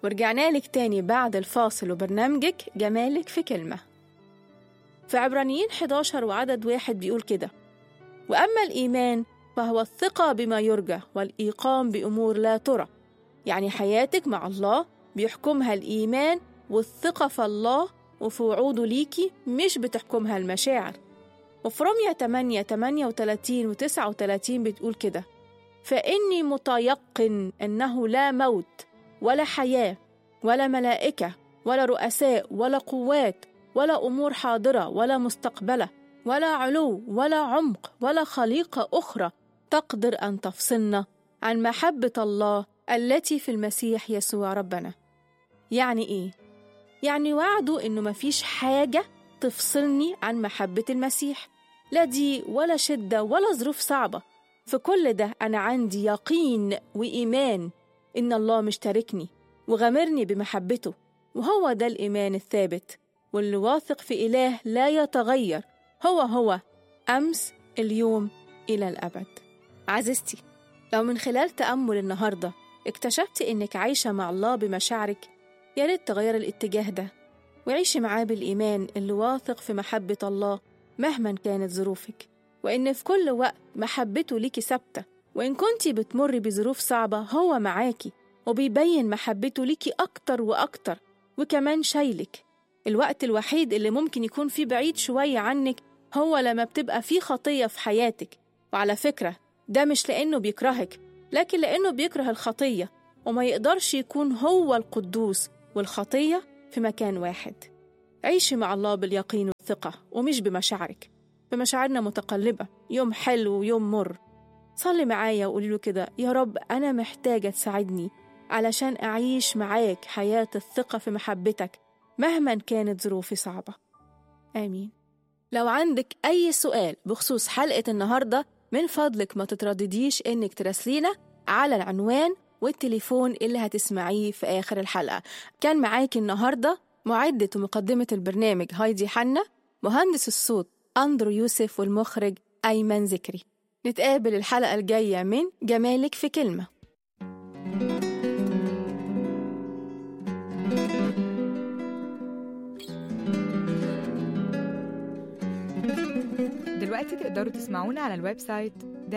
ورجعنا لك تاني بعد الفاصل وبرنامجك جمالك في كلمة في عبرانيين 11 وعدد واحد بيقول كده وأما الإيمان فهو الثقة بما يرجى والإيقام بأمور لا ترى يعني حياتك مع الله بيحكمها الإيمان والثقة في الله وفي وعوده ليكي مش بتحكمها المشاعر وفي رمية 8 38 و 39 بتقول كده فإني متيقن أنه لا موت ولا حياة ولا ملائكة ولا رؤساء ولا قوات ولا أمور حاضرة ولا مستقبلة ولا علو ولا عمق ولا خليقة أخرى تقدر أن تفصلنا عن محبة الله التي في المسيح يسوع ربنا يعني إيه؟ يعني وعده إنه مفيش حاجة تفصلني عن محبة المسيح لا دي ولا شدة ولا ظروف صعبة في كل ده أنا عندي يقين وإيمان إن الله مشتركني وغامرني بمحبته وهو ده الإيمان الثابت واللي واثق في إله لا يتغير هو هو أمس اليوم إلى الأبد عزيزتي لو من خلال تأمل النهاردة اكتشفت إنك عايشة مع الله بمشاعرك يا ريت تغير الاتجاه ده وعيشي معاه بالإيمان اللي واثق في محبة الله مهما كانت ظروفك وإن في كل وقت محبته ليكي ثابتة وإن كنتي بتمري بظروف صعبة هو معاكي وبيبين محبته ليكي أكتر وأكتر وكمان شايلك الوقت الوحيد اللي ممكن يكون فيه بعيد شوية عنك هو لما بتبقى فيه خطية في حياتك وعلى فكرة ده مش لأنه بيكرهك لكن لأنه بيكره الخطية وما يقدرش يكون هو القدوس والخطية في مكان واحد عيشي مع الله باليقين والثقة ومش بمشاعرك بمشاعرنا متقلبة يوم حلو ويوم مر صلي معايا وقولي له كده يا رب أنا محتاجة تساعدني علشان أعيش معاك حياة الثقة في محبتك مهما كانت ظروفي صعبة آمين لو عندك أي سؤال بخصوص حلقة النهاردة من فضلك ما تتردديش إنك تراسلينا على العنوان والتليفون اللي هتسمعيه في آخر الحلقة كان معاكي النهاردة معدة ومقدمة البرنامج هايدي حنا مهندس الصوت أندرو يوسف والمخرج أيمن ذكري نتقابل الحلقة الجاية من جمالك في كلمة دلوقتي تقدروا تسمعونا على الويب سايت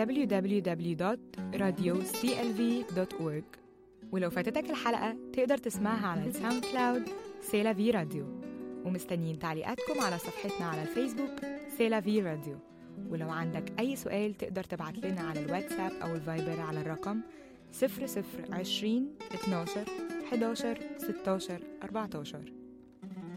www.radioclv.org ولو فاتتك الحلقة تقدر تسمعها على الساوند كلاود سيلا في راديو ومستنيين تعليقاتكم على صفحتنا على الفيسبوك سيلا في راديو ولو عندك أي سؤال تقدر تبعت لنا على الواتساب أو الفايبر على الرقم 0020 12 11 16 14